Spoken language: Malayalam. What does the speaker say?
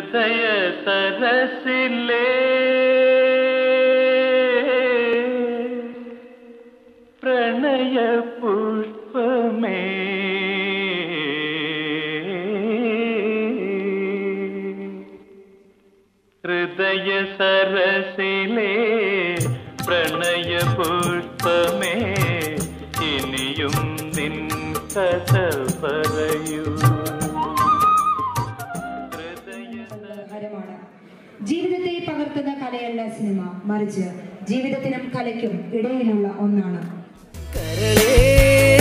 ഹൃദയ സരസിലേ പ്രണയ പുഷ്പമേ ഹൃദയ സരസിലേ പ്രണയ പുഷ്പമേ ഇനിയും നിൻ കഥ പറയൂ ഹൃദയ ഹരമാണ് ജീവിതത്തെ പകർത്തുന്ന കലയല്ല സിനിമ മറിച്ച് ജീവിതത്തിനും കലയ്ക്കും ഇടയിലുള്ള ഒന്നാണ് കരളേ